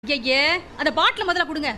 ஐயே அந்த பாட்டில் முதல்ல கொடுங்க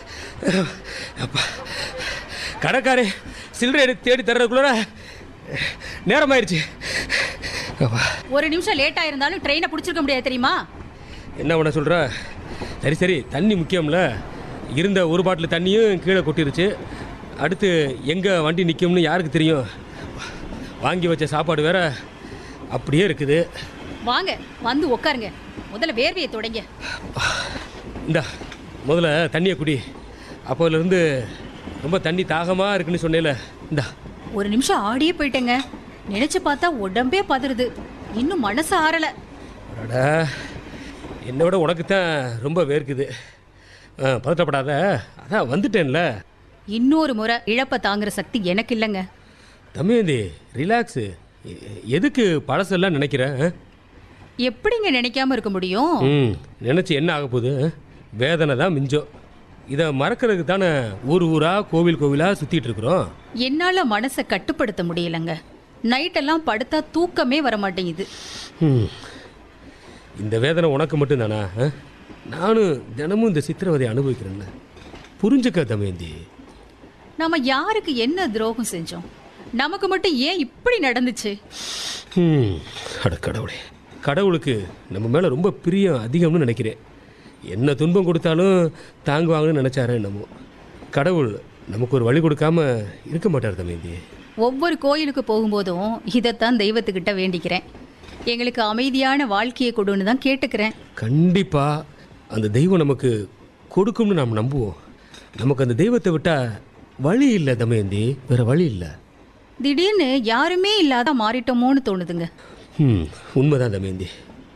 அப்பா கடைக்காரே சில்லறை எடுத்து தேடி தர்றதுக்குள்ள நேரமாயிருச்சு அப்பா ஒரு நிமிஷம் லேட் ஆயிருந்தாலும் ட்ரெயினை பிடிச்சிருக்க முடியாது தெரியுமா என்ன பண்ண சொல்கிற சரி சரி தண்ணி முக்கியம்ல இருந்த ஒரு பாட்டில் தண்ணியும் கீழே கொட்டிருச்சு அடுத்து எங்கே வண்டி நிற்கும்னு யாருக்கு தெரியும் வாங்கி வச்ச சாப்பாடு வேற அப்படியே இருக்குது வாங்க வந்து உட்காருங்க முதல்ல வேர்வையை தொடங்க இந்தா முதல்ல தண்ணியை குடி அப்போலேருந்து ரொம்ப தண்ணி தாகமாக இருக்குன்னு சொன்னேல இந்தா ஒரு நிமிஷம் ஆடியே போயிட்டேங்க நினைச்சு பார்த்தா உடம்பே பதறுது இன்னும் மனசு ஆறல அடடா என்னை விட உனக்கு தான் ரொம்ப வேர்க்குது ஆ, பதட்டப்படாத அதான் வந்துட்டேன்ல இன்னொரு முறை இழப்ப தாங்குற சக்தி எனக்கு இல்லைங்க தம்பியந்தி ரிலாக்ஸு எ- எதுக்கு பழசெல்லாம் நினைக்கிற ஆ? எப்படிங்க நினைக்காம இருக்க முடியும் ம் நினச்சி என்ன ஆக போகுது ஆ? வேதனை தான் மிஞ்சம் இதை மறக்கிறதுக்கு தானே ஊர் ஊராக கோவில் கோவிலாக சுற்றிட்டு இருக்கிறோம் என்னால மனசை கட்டுப்படுத்த முடியலங்க நைட்டெல்லாம் படுத்தா தூக்கமே வர மாட்டேங்குது ம். இந்த வேதனை உனக்கு மட்டும்தானா ஆ? நானும் தினமும் இந்த சித்திரவதை அனுபவிக்கிறேன்ல புரிஞ்சுக்க தமேந்தி நாம யாருக்கு என்ன துரோகம் செஞ்சோம் நமக்கு மட்டும் ஏன் இப்படி நடந்துச்சு ம் அட கடவுளே கடவுளுக்கு நம்ம மேலே ரொம்ப பிரியம் அதிகம்னு நினைக்கிறேன் என்ன துன்பம் கொடுத்தாலும் தாங்குவாங்கன்னு நினச்சாரு என்னமோ கடவுள் நமக்கு ஒரு வழி கொடுக்காம இருக்க மாட்டார் தமேந்தி ஒவ்வொரு கோயிலுக்கு போகும்போதும் இதைத்தான் தெய்வத்துக்கிட்ட வேண்டிக்கிறேன் எங்களுக்கு அமைதியான வாழ்க்கையை கொடுன்னு தான் கேட்டுக்கிறேன் கண்டிப்பாக அந்த தெய்வம் நமக்கு கொடுக்கும்னு நாம் நம்புவோம் நமக்கு அந்த தெய்வத்தை விட்டால் வழி இல்லை தமயந்தி வேற வழி இல்லை திடீர்னு யாருமே இல்லாத மாறிட்டோமோன்னு தோணுதுங்க ம் உண்மைதான் தமயந்தி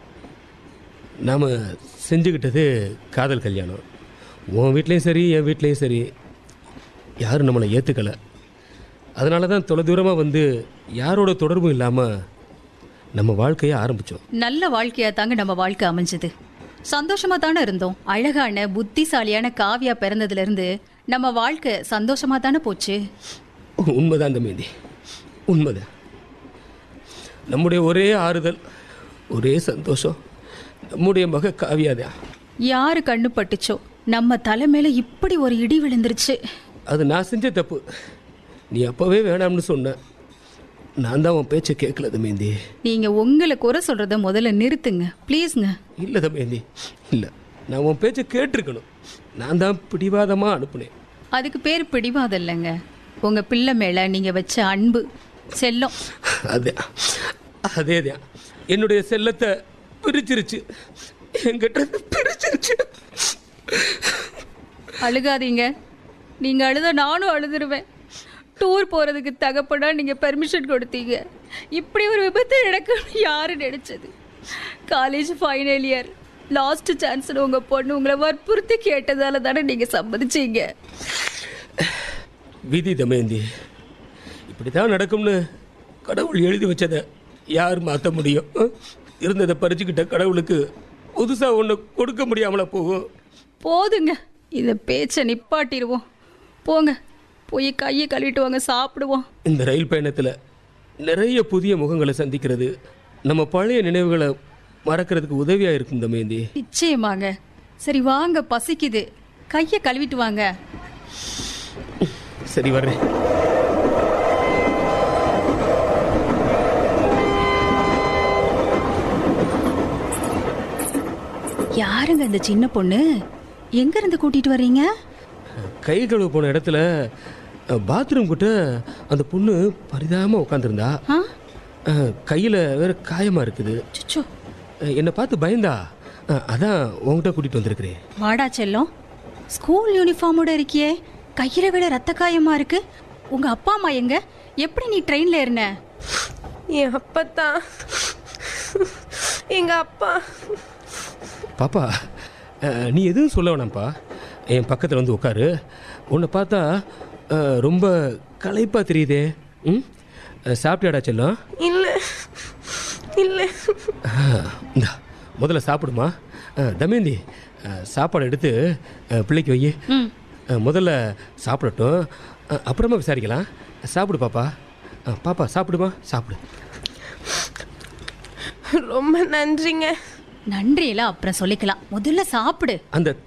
நாம் செஞ்சுக்கிட்டது காதல் கல்யாணம் உன் வீட்லேயும் சரி என் வீட்லேயும் சரி யாரும் நம்மளை ஏற்றுக்கலை அதனால தான் தொலைதூரமாக வந்து யாரோட தொடர்பும் இல்லாமல் நம்ம வாழ்க்கையை ஆரம்பித்தோம் நல்ல வாழ்க்கையா தாங்க நம்ம வாழ்க்கை அமைஞ்சது சந்தோஷமா தானே இருந்தோம் அழகான புத்திசாலியான காவியா பிறந்ததுல இருந்து நம்ம வாழ்க்கை சந்தோஷமா தானே போச்சு உண்மைதான் தமயந்தி உண்மைதான் நம்முடைய ஒரே ஆறுதல் ஒரே சந்தோஷம் நம்முடைய மக காவியாதான் யாரு கண்ணு பட்டுச்சோ நம்ம தலை மேல இப்படி ஒரு இடி விழுந்துருச்சு அது நான் செஞ்ச தப்பு நீ அப்போவே வேணாம்னு சொன்ன நான் தான் உன் பேச்சை கேட்கல தமேந்தி நீங்க உங்களை குறை சொல்றத முதல்ல நிறுத்துங்க ப்ளீஸ்ங்க இல்லை தமேந்தி இல்லை நான் உன் பேச்சை கேட்டிருக்கணும் நான் தான் பிடிவாதமாக அனுப்புனேன் அதுக்கு பேர் பிடிவாதம் இல்லைங்க உங்க பிள்ளை மேல நீங்க வச்ச அன்பு செல்லம் அதே அதே தான் என்னுடைய செல்லத்தை பிரிச்சிருச்சு என்கிட்ட இருந்து பிரிச்சிருச்சு அழுகாதீங்க நீங்க அழுத நானும் அழுதுருவேன் டூர் போறதுக்கு தகப்பனா நீங்க பெர்மிஷன் கொடுத்தீங்க இப்படி ஒரு விபத்து நடக்கும்னு யாரு நினைச்சது காலேஜ் ஃபைனல் இயர் லாஸ்ட் சான்ஸ்னு உங்க பொண்ணு உங்களை வற்புறுத்தி கேட்டதால தானே நீங்க சம்மதிச்சீங்க விதி தமேந்தி இப்படி தான் நடக்கும்னு கடவுள் எழுதி வச்சதை யார் மாற்ற முடியும் அஹ்? இருந்ததை பறிச்சுக்கிட்ட கடவுளுக்கு புதுசாக ஒன்று கொடுக்க முடியாமல போகும் போதுங்க இந்த பேச்சை நிப்பாட்டிடுவோம் போங்க போய் கையை கழுவிட்டு வாங்க சாப்பிடுவோம் இந்த ரயில் பயணத்தில் நிறைய புதிய முகங்களை சந்திக்கிறது நம்ம பழைய நினைவுகளை மறக்கிறதுக்கு உதவியாக இருக்கும் தமேந்தி நிச்சயமாங்க சரி வாங்க பசிக்குது கையை கழுவிட்டு வாங்க சரி வர்றேன் யாருங்க இந்த சின்ன பொண்ணு எங்க இருந்து கூட்டிட்டு வர்றீங்க கை கழுவ போன இடத்துல பாத்ரூம் கிட்ட அந்த பொண்ணு பரிதாபமாக உட்காந்துருந்தா ஆ கையில் வேற காயமாக இருக்குது சுச்சோ அஹ், என்னை பார்த்து பயந்தா அஹ், அதான் உங்ககிட்ட கூட்டிகிட்டு வந்திருக்கிறேன் வாடா செல்லம் ஸ்கூல் யூனிஃபார்மோட இருக்கியே கையில விட ரத்த காயமா இருக்கு உங்க அப்பா அம்மா எங்க எப்படி நீ ட்ரெயின்ல ஏறின என் அப்பத்தான் எங்க அப்பா பாப்பா அஹ், நீ எதுவும் சொல்ல வேணாம்ப்பா என் பக்கத்தில் வந்து உட்காரு உன்னை பார்த்தா அஹ், ரொம்ப களைப்பாக தெரியுதே ம் அஹ், சாப்பிட்டியாடா செல்லம் இல்ல இல்ல அஹ், இந்தா முதல்ல சாப்பிடுமா அஹ், தமேந்தி அஹ், சாப்பாடு எடுத்து அஹ், பிள்ளைக்கு வை ம் அஹ், முதல்ல சாப்பிடட்டும் அஹ், அப்புறமா விசாரிக்கலாம் சாப்பிடு பாப்பா அஹ், பாப்பா சாப்பிடுமா சாப்பிடு ரொம்ப நன்றிங்க நன்றியெல்லாம் அப்புறம் சொல்லிக்கலாம் முதல்ல சாப்பிடு அந்த